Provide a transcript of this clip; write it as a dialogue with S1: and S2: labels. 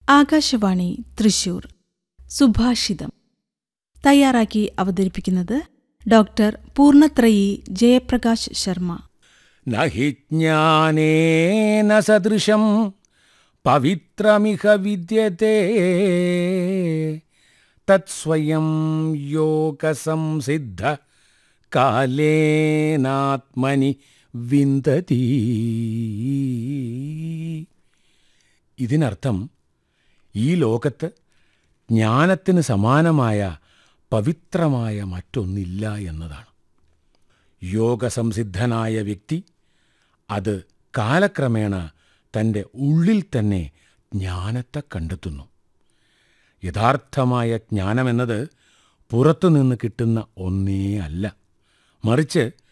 S1: ആകാശവാണി തൃശൂർ സുഭാഷിതം തയ്യാറാക്കി അവതരിപ്പിക്കുന്നത് ഡോക്ടർ പൂർണത്രയി ജയപ്രകാശ് ശർമ്മ
S2: न हि ज्ञानेन सदृशं पवित्रमिह विद्यते तत्स्वयं योगसंसिद्ध കാലേനാത്മനി വിന്തതി ഇതിനർത്ഥം ഈ ലോകത്ത് ജ്ഞാനത്തിന് സമാനമായ പവിത്രമായ മറ്റൊന്നില്ല എന്നതാണ് യോഗസംസിദ്ധനായ വ്യക്തി അത് കാലക്രമേണ തൻ്റെ ഉള്ളിൽ തന്നെ ജ്ഞാനത്തെ കണ്ടെത്തുന്നു യഥാർത്ഥമായ ജ്ഞാനമെന്നത് പുറത്തുനിന്ന് കിട്ടുന്ന ഒന്നേ അല്ല മറിച്ച്